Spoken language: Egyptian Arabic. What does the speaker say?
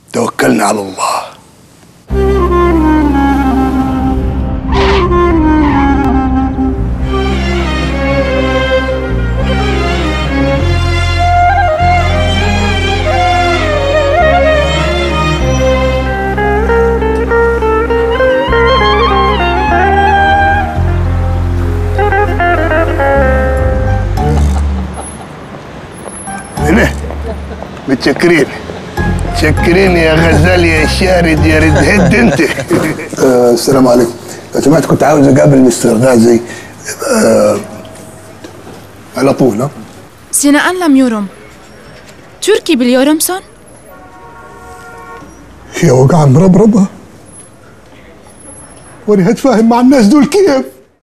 توكلنا على الله هنا متشكرين متشكرين يا غزال يا شارد يا رد هد انت آه السلام عليكم لو سمحت كنت عاوز اقابل مستر غازي آه على طول ها سينا أن لم يرم تركي باليورمسون؟ يا وقع مربربة وانا هتفاهم مع الناس دول كيف